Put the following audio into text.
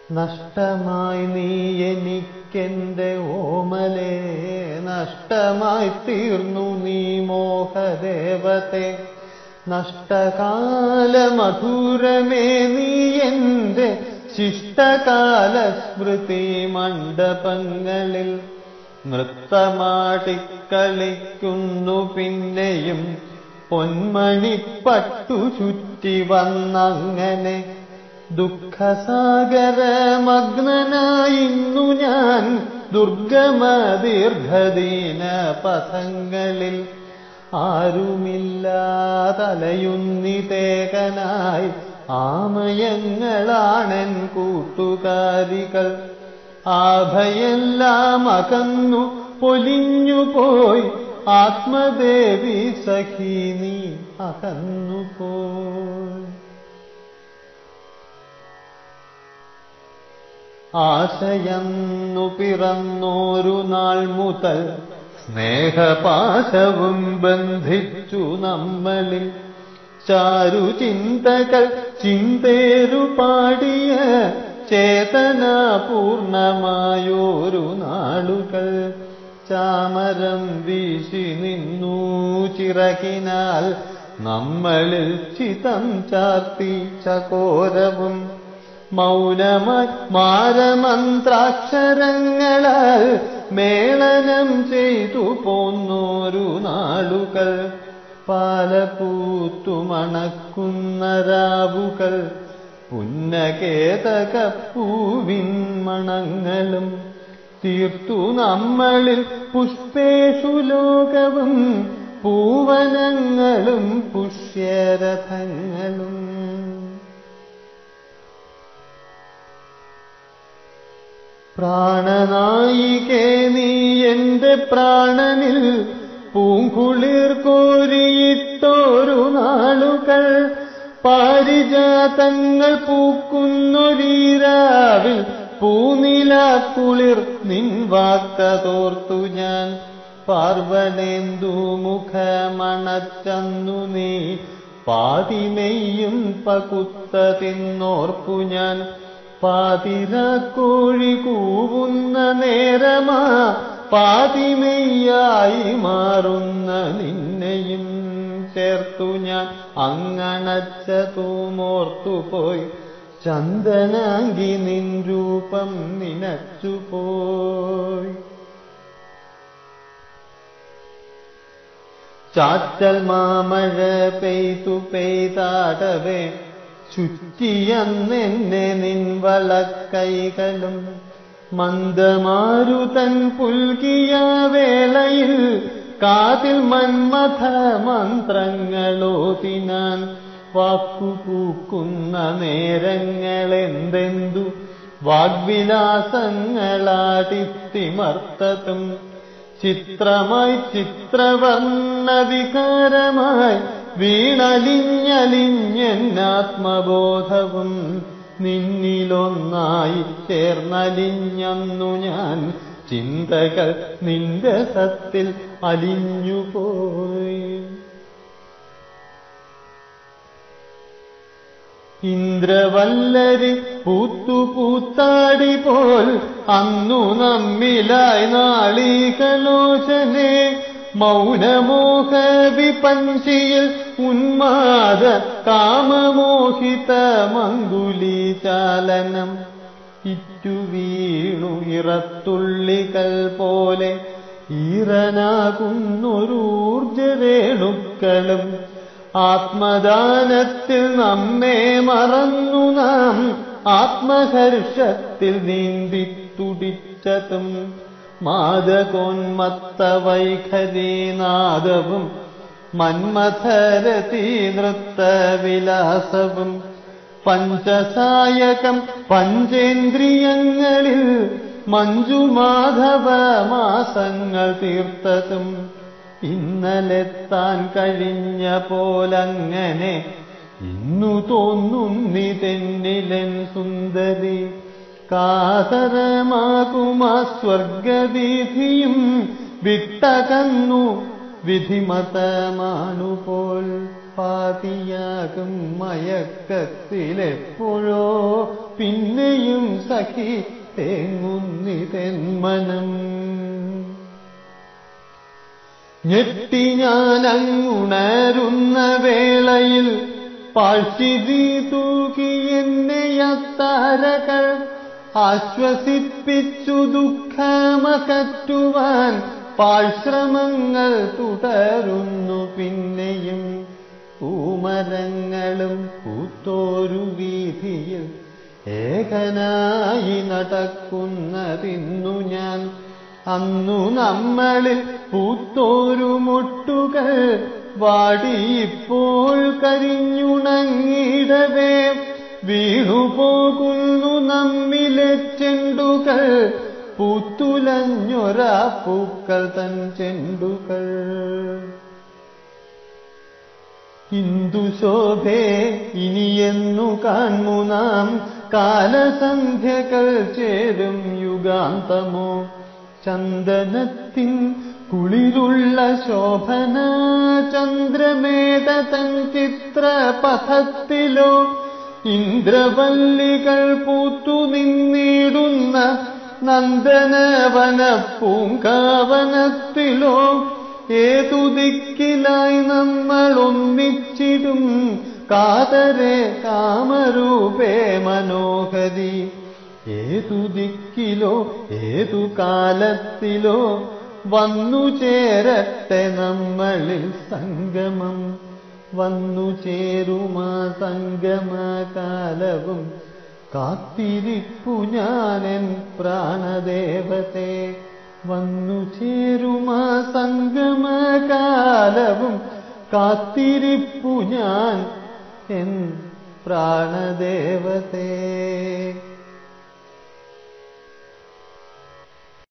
നഷ്ടമായി നീ എനിക്കെന്റെ ഓമലേ നഷ്ടമായി തീർന്നു നീ മോഹദേവത്തെ നഷ്ടകാല മധുരമേ നീ എന്റെ ശിഷ്ടകാല സ്മൃതി മണ്ഡപങ്ങളിൽ നൃത്തമാടിക്കളിക്കുന്നു പിന്നെയും പൊന്മണിപ്പട്ടു ചുറ്റി വന്നങ്ങനെ ദുഃഖസാഗരമഗ്നനായിന്നു ഞാൻ ദുർഗമ ദീർഘദീന പഥങ്ങളിൽ ആരുമില്ലാതലയുന്നിതേകനായി ആമയങ്ങളാണെൻ കൂട്ടുകാരികൾ ആഭയെല്ലാം അകന്നു പൊലിഞ്ഞുപോയി ആത്മദേവി സഖി നീ അകന്നുപോയി ആശയന്നു പിറന്നോരു നാൾ മുതൽ സ്നേഹപാശവും ബന്ധിച്ചു നമ്മളിൽ ചാരുചിന്തകൾ ചിന്തേരു പാടിയ ചേതനാപൂർണമായോരു നാളുകൾ ചാമരം വീശി നിന്നു ചിറകിനാൽ നമ്മളിൽ ചിതം ചാർത്തി ചകോരവും മൗനമായി മാരമന്ത്രാക്ഷരങ്ങളാൽ മേളനം ചെയ്തു പോന്നോരു നാളുകൾ പാലപൂത്തുമണക്കുന്ന രാവുകൾ പുന്നകേതകപ്പൂവിൻ മണങ്ങളും തീർത്തു നമ്മളിൽ പുഷ്പേഷു ലോകവും പൂവനങ്ങളും പുഷ്യരഥങ്ങളും പ്രാണനായികേ നീ എന്റെ പ്രാണനിൽ പൂങ്കുളിർ കോരിയിട്ടോരു നാളുകൾ പാരിജാതങ്ങൾ പൂക്കുന്നൊരീരാവിൽ പൂനിലാക്കുളിർ നിൻ വാക്കതോർത്തു ഞാൻ പാർവണേന്ദു മുഖമണച്ചന്നു നീ പാതിമെയ്യും പകുത്ത തിന്നോർപ്പു ഞാൻ പാതിരക്കോഴി കൂവുന്ന നേരമാ പാതിമെയ്യായി മാറുന്ന നിന്നെയും ചേർത്തു ഞാൻ അങ്ങണച്ച തൂമോർത്തുപോയി ചന്ദനാങ്കി നിൻ രൂപം നിനച്ചുപോയി ചാറ്റൽ മാമഴ പെയ്തു പെയ്താടവേ ചുറ്റിയന്നെന്നെ നിൻ വളക്കൈകളും മന്ദമാരുതൻ പുൽകിയ വേളയിൽ കാതിൽ മന്മഥ മന്ത്രങ്ങളോതിനാൻ വാക്കുപൂക്കുന്ന നേരങ്ങളെന്തെന്തു വാഗ്വിലാസങ്ങളാടിത്തിമർത്തതും ചിത്രമായി ചിത്രവർണ്ണവികാരമായി വീണലിഞ്ഞലിഞ്ഞെന്നാത്മബോധവും നിന്നിലൊന്നായി ചേർന്നലിഞ്ഞന്നു ഞാൻ ചിന്തകൾ നിന്റെ സത്തിൽ അലിഞ്ഞുപോയി ഇന്ദ്രവല്ലരി പൂത്തു പൂത്താടി പോൽ അന്നു നമ്മിലായി നാളീകലോചനെ മൗനമോഹ വിപഞ്ചിയിൽ ഉന്മാദ കാമമോഹിത മങ്കുലി ചാലനം ഇറ്റു വീണു ഇറത്തുള്ളികൾ പോലെ ഈറനാകുന്നൊരൂർജരേണുക്കളും ആത്മദാനത്തിൽ നമ്മെ മറന്നു നാം ആത്മഹർഷത്തിൽ നീന്തി തുടിച്ചതും മാതകോന്മത്ത വൈഖരീനാദവും മന്മഥരതി നൃത്തവിലാസവും പഞ്ചസായകം പഞ്ചേന്ദ്രിയങ്ങളിൽ മഞ്ജുമാധവ മാസങ്ങൾ തീർത്തതും ഇന്നലെ താൻ കഴിഞ്ഞ പോലങ്ങനെ ഇന്നു തോന്നുന്നിതെന്നിലൻ സുന്ദരി കാതരമാകുമാ സ്വർഗവീഥിയും വിട്ടകന്നു വിധിമതമാണുപോൽ പാതിയാകും മയക്കത്തിലെപ്പോഴോ പിന്നെയും സഖി തേങ്ങുന്നിതെന്മനം ഞെട്ടി ഞാനങ്ങുണരുന്ന വേളയിൽ പാഴ്ചിതി തൂകി എന്നെ അത്താരകൾ ആശ്വസിപ്പിച്ചു ദുഃഖമകറ്റുവാൻ പാഴ്ശ്രമങ്ങൾ തുടരുന്നു പിന്നെയും പൂമരങ്ങളും പൂത്തോരു വീതിയിൽ ഏകനായി നടക്കുന്നതിന്നു ഞാൻ അന്നു നമ്മളിൽ പൂത്തോരു മുട്ടുകൾ വാടിയിപ്പോൾ കരിഞ്ഞുണങ്ങിടവേ വീണുപോകുന്നു നമ്മിലെ ചെണ്ടുകൾ പൂത്തുലഞ്ഞൊരാ പൂക്കൾ തൻ ചെണ്ടുകൾ ഹിന്ദുശോഭേ ഇനിയെന്നു കാൺമു നാം കാലസന്ധ്യകൾ ചേരും യുഗാന്തമോ ചന്ദനത്തിൻ കുളിരുള്ള ശോഭന ചന്ദ്രമേധ തൻ ചിത്രപഥത്തിലോ ഇന്ദ്രവല്ലികൾ പൂത്തു നിന്നിടുന്ന നന്ദനവന പൂങ്കാവനത്തിലോ ഏതു ദിക്കിലായി നമ്മൾ ഒന്നിച്ചിടും കാതരെ കാമരൂപേ മനോഹരി ഏതു ദിക്കിലോ ഏതു കാലത്തിലോ വന്നു ചേരട്ടെ നമ്മളിൽ സംഗമം വന്നു ചേരുമാ സംഗമകാലവും കാത്തിരിപ്പു ഞാനെൻ പ്രാണദേവത്തെ വന്നു ചേരുമാ സംഗമകാലവും കാത്തിരിപ്പു ഞാൻ എൻ പ്രാണദേവതേ